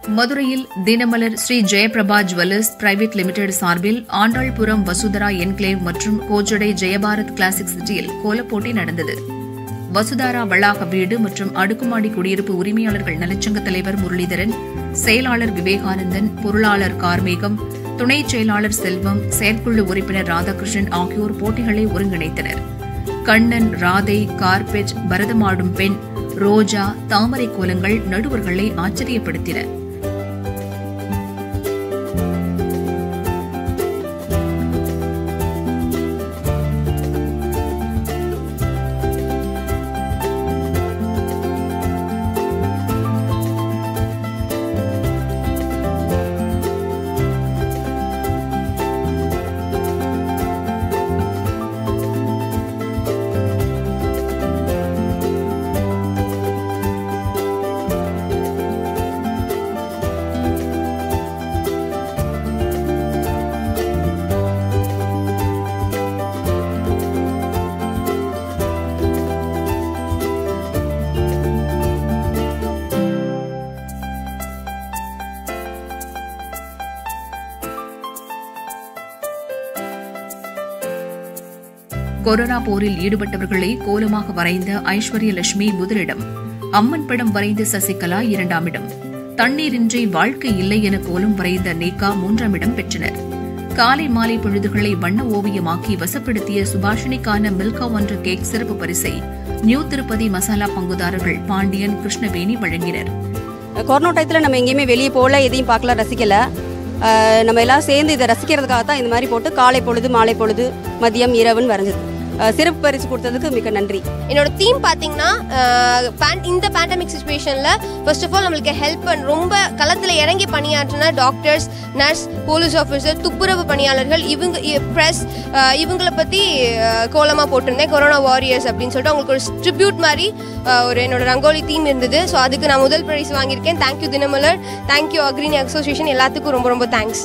மதுரையில் Dinamalar Sri Jayaprabha jewellers private limited சார்பில் Andalpuram வசுதரா enclave மற்றும் கோச்சடை ஜெயபாரத் கிளாசிக் சிட்டியில் கோலப்போட்டி நடந்தது வசுதாரா வளாக வீடு மற்றும் அடுக்குமாடி குடியிருப்பு உரிமையாளர்கள் நலச்சங்க தலைவர் முரளிதரன் செயலாளர் விவேகானந்தன் பொருளாளர் கார்மேகம் துணைச் செயலாளர் செல்வம் செயற்குழு உறுப்பினர் ராதாகிருஷ்ணன் ஆகியோர் போட்டிகளை ஒருங்கிணைத்தனர் கண்ணன் ராதை கார்பெட் பரதமாடும் பெண் ரோஜா தாமரை கோலங்கள் நடுவர்களை ஆச்சரியப்படுத்தின கொரோனா போரில் ஈடுபட்டவர்களை கோலமாக வரைந்த ஐஸ்வர்ய லட்சுமி முதலிடம் அம்மன் படம் வரைந்த சசிகலா இரண்டாம் இடம் தண்ணீரின்றி வாழ்க்கை இல்லை என கோலம் வரைந்த நேகா மூன்றாம் இடம் பெற்றனர் காலை மாலை பொழுதுகளை வண்ண ஓவியமாக்கி வசப்படுத்திய சுபாஷினிக்கான மில்கா ஒன்ற கேக் சிறப்பு பரிசை நியூ திருப்பதி மசாலா பங்குதாரர்கள் பாண்டியன் கிருஷ்ணவேணி வழங்கினர் கொரோனா டயத்தில் நம்ம எங்கேயுமே வெளியே போகல எதையும் பார்க்கல ரசிக்கல அஹ் நம்ம எல்லாம் சேர்ந்து இதை ரசிக்கிறதுக்காக தான் இந்த மாதிரி போட்டு காலை பொழுது மாலை பொழுது மதியம் இரவுன்னு வரைஞ்சது அஹ் சிறப்பு பரிசு கொடுத்ததுக்கு மிக்க நன்றி என்னோட தீம் பார்த்தீங்கன்னா அஹ், pan- இந்த பேண்டமிக் சுச்சுவேஷனில் ஃபர்ஸ்ட் ஆஃப் ஆல் நம்மளுக்கு ஹெல்ப் பண்ண ரொம்ப களத்தில் இறங்கி பணியாற்றின டாக்டர்ஸ் நர்ஸ் போலீஸ் ஆஃபீஸர் துப்புரவு பணியாளர்கள் இவங்க ப்ரெஸ் இவங்களை பற்றி கோலமாக போட்டிருந்தேன் கொரோனா வாரியர்ஸ் அப்படின்னு சொல்லிட்டு அவங்களுக்கு ஒரு ட்ரிபியூட் மாதிரி அஹ், ஒரு என்னோட ரங்கோலி தீம் இருந்தது ஸோ அதுக்கு நான் முதல் ப்ரைஸ் வாங்கியிருக்கேன் thank you Dinamalar thank you Agrini association எல்லாத்துக்கும் ரொம்ப ரொம்ப தேங்க்ஸ்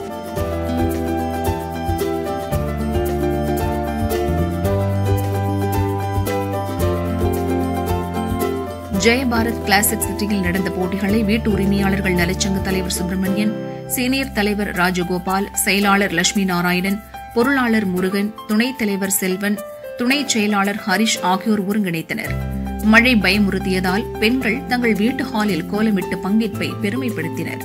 ஜெயபாரத் கிளாசிக் சிட்டியில் நடந்த போட்டிகளை வீட்டு உரிமையாளர்கள் நலச்சங்க தலைவர் சுப்பிரமணியன் சீனியர் தலைவர் ராஜகோபால் செயலாளர் லட்சுமி நாராயணன் பொருளாளர் முருகன் துணைத் தலைவர் செல்வன் துணைச் செயலாளர் ஹரிஷ் ஆகியோர் ஒருங்கிணைத்தனர் மழை பயமுறுத்தியதால் பெண்கள் தங்கள் வீட்டு ஹாலில் கோலமிட்டு பங்கேற்பை பெருமைப்படுத்தினர்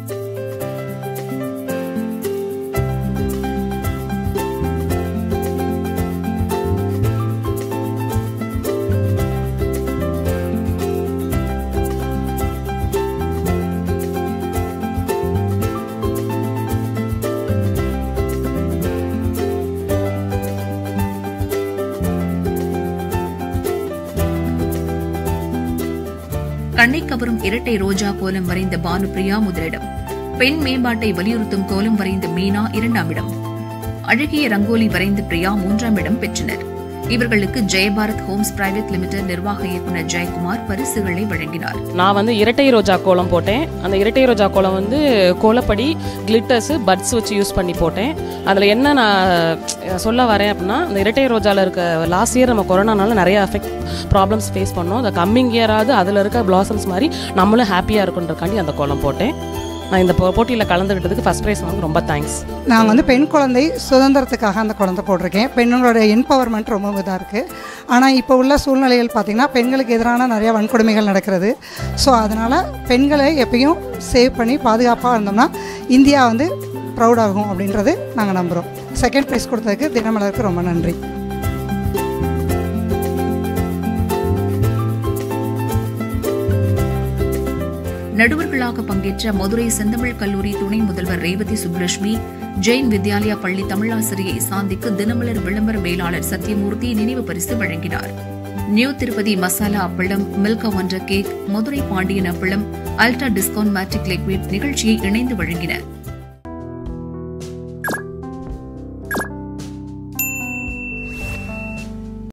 கண்ணை கவரும் இரட்டை ரோஜா கோலம் வரைந்த பானுபிரியா முதலிடம் பெண் மேம்பாட்டை வலியுறுத்தும் கோலம் வரைந்த மீனா இரண்டாம் இடம் அழகிய ரங்கோலி வரைந்த பிரியா மூன்றாம் இடம் பெற்றனர் இவர்களுக்கு ஜெயபாரத் ஹோம்ஸ் பிரைவேட் லிமிடெட் நிர்வாக இயக்குநர் ஜெயக்குமார் பரிசுகளை வழங்கினார் நான் வந்து இரட்டை ரோஜா கோலம் போட்டேன் அந்த இரட்டை ரோஜா கோலம் வந்து கோலப்படி கிளிட்டர்ஸு பட்ஸ் வச்சு யூஸ் பண்ணி போட்டேன் அதில் என்ன நான் சொல்ல வரேன் அப்படின்னா அந்த இரட்டை ரோஜாவில் இருக்க லாஸ்ட் இயர் நம்ம கொரோனானால நிறைய அஃபெக்ட் ப்ராப்ளம்ஸ் ஃபேஸ் பண்ணோம் அந்த கம்மிங் இயராவது அதில் இருக்க பிளாசம்ஸ் மாதிரி நம்மளும் ஹாப்பியாக இருக்குன்றக்காண்டி அந்த கோலம் போட்டேன் நான் இந்த போ- போட்டியில் கலந்துக்கிட்டதுக்கு ஃபஸ்ட் ப்ரைஸ் வந்து ரொம்ப தேங்க்ஸ் நான் வந்து பெண் குழந்தை சுதந்திரத்துக்காக அந்த குழந்தை போட்டிருக்கேன் பெண்களோட எம்பவர்மெண்ட் ரொம்ப இதாக இருக்குது ஆனால் இப்போ உள்ள சூழ்நிலைகள் பார்த்திங்கன்னா பெண்களுக்கு எதிரான நிறையா வன்கொடுமைகள் நடக்கிறது ஸோ அதனால் பெண்களை எப்பயும் சேவ் பண்ணி பாதுகாப்பாக இருந்தோம்னா இந்தியா வந்து ப்ரௌடாகும் அப்படின்றது நாங்கள் நம்புகிறோம் செகண்ட் ப்ரைஸ் கொடுத்ததுக்கு தினமலருக்கு ரொம்ப நன்றி நடுவர்களாக பங்கேற்ற மதுரை செந்தமிழ் கல்லூரி துணை முதல்வர் ரேவதி சுப்புலட்சுமி ஜெயின் வித்யாலயா பள்ளி தமிழாசிரியை சாந்திக்கு தினமலர் விளம்பர மேலாளர் சத்யமூர்த்தி நினைவு பரிசு வழங்கினார் நியூ திருப்பதி மசாலா அப்பளம் மில்கா ஒன்ற கேக் மதுரை பாண்டியன் அப்பளம் அல்ட்ரா டிஸ்கவுண்ட் மேட்ரிக் லிக்விட் நிகழ்ச்சியை இணைந்து வழங்கின